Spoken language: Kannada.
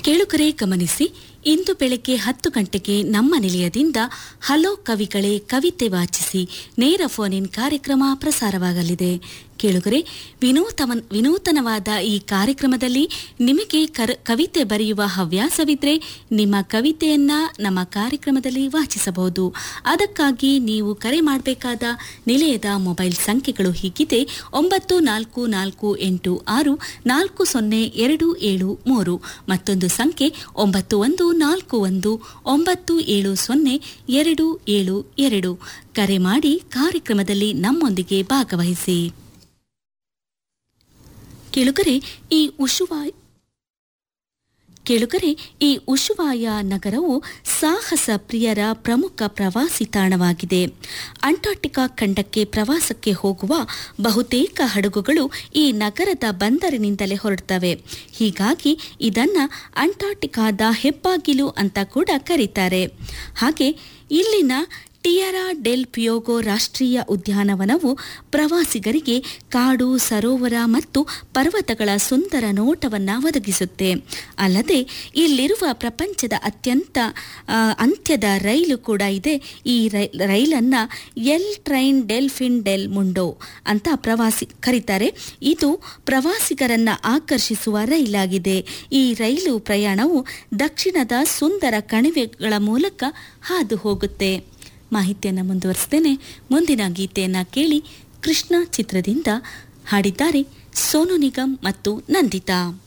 ಕೇಳುಗರೆ ಗಮನಿಸಿ ಇಂದು ಬೆಳಗ್ಗೆ ಹತ್ತು ಗಂಟೆಗೆ ನಮ್ಮ ನಿಲಯದಿಂದ ಹಲೋ ಕವಿಗಳೇ ಕವಿತೆ ವಾಚಿಸಿ ನೇರ ಫೋನ್ ಇನ್ ಕಾರ್ಯಕ್ರಮ ಪ್ರಸಾರವಾಗಲಿದೆ ಕೇಳುಗರೆ ವಿನೂತನ ವಿನೂತನವಾದ ಈ ಕಾರ್ಯಕ್ರಮದಲ್ಲಿ ನಿಮಗೆ ಕರ- ಕವಿತೆ ಬರೆಯುವ ಹವ್ಯಾಸವಿದ್ರೆ ನಿಮ್ಮ ಕವಿತೆಯನ್ನ ನಮ್ಮ ಕಾರ್ಯಕ್ರಮದಲ್ಲಿ ವಾಚಿಸಬಹುದು ಅದಕ್ಕಾಗಿ ನೀವು ಕರೆ ಮಾಡಬೇಕಾದ ನಿಲಯದ ಮೊಬೈಲ್ ಸಂಖ್ಯೆಗಳು ಹೀಗಿದೆ ಒಂಬತ್ತು ನಾಲ್ಕು ನಾಲ್ಕು ಎಂಟು ಆರು ನಾಲ್ಕು ಸೊನ್ನೆ ಎರಡು ಏಳು ಮೂರು ಮತ್ತೊಂದು ಸಂಖ್ಯೆ ಒಂಬತ್ತು ಒಂದು ನಾಲ್ಕು ಒಂದು ಒಂಬತ್ತು ಏಳು ಸೊನ್ನೆ ಎರಡು ಏಳು ಎರಡು ಕರೆ ಮಾಡಿ ಕಾರ್ಯಕ್ರಮದಲ್ಲಿ ನಮ್ಮೊಂದಿಗೆ ಭಾಗವಹಿಸಿ ಕೇಳುಗರೆ ಈ ಉಶುವಾಯ್ ಕೇಳುಗರೆ ಈ ಉಶುವಾಯ ನಗರವು ಸಾಹಸ ಪ್ರಿಯರ ಪ್ರಮುಖ ಪ್ರವಾಸಿ ತಾಣವಾಗಿದೆ ಅಂಟಾರ್ಟಿಕಾ ಖಂಡಕ್ಕೆ ಪ್ರವಾಸಕ್ಕೆ ಹೋಗುವ ಬಹುತೇಕ ಹಡಗುಗಳು ಈ ನಗರದ ಬಂದರಿನಿಂದಲೇ ಹೊರಡ್ತವೆ ಹೀಗಾಗಿ ಇದನ್ನ ಅಂಟಾರ್ಟಿಕಾದ ಹೆಬ್ಬಾಗಿಲು ಅಂತ ಕೂಡ ಕರೀತಾರೆ ಹಾಗೆ ಇಲ್ಲಿನ ಟಿಯರಾ ಡೆಲ್ ಪಿಯೋಗೋ ರಾಷ್ಟ್ರೀಯ ಉದ್ಯಾನವನವು ಪ್ರವಾಸಿಗರಿಗೆ ಕಾಡು ಸರೋವರ ಮತ್ತು ಪರ್ವತಗಳ ಸುಂದರ ನೋಟವನ್ನು ಒದಗಿಸುತ್ತೆ ಅಲ್ಲದೆ ಇಲ್ಲಿರುವ ಪ್ರಪಂಚದ ಅತ್ಯಂತ ಆ, ಅಂತ್ಯದ ರೈಲು ಕೂಡ ಇದೆ ಈ ರೈ- ರೈಲನ್ನ El train Delfin del Mundo ಅಂತ ಪ್ರವಾಸಿ ಕರೀತಾರೆ ಇದು ಪ್ರವಾಸಿಗರನ್ನ ಆಕರ್ಷಿಸುವ ರೈಲಾಗಿದೆ ಈ ರೈಲು ಪ್ರಯಾಣವು ದಕ್ಷಿಣದ ಸುಂದರ ಕಣಿವೆಗಳ ಮೂಲಕ ಹಾದು ಹೋಗುತ್ತೆ ಮಾಹಿತಿಯನ್ನು ಮುಂದುವರಿಸ್ತೇನೆ ಮುಂದಿನ ಗೀತೆಯನ್ನ ಕೇಳಿ ಕೃಷ್ಣ ಚಿತ್ರದಿಂದ ಹಾಡಿದ್ದಾರೆ ಸೋನು ನಿಗಮ್ ಮತ್ತು ನಂದಿತಾ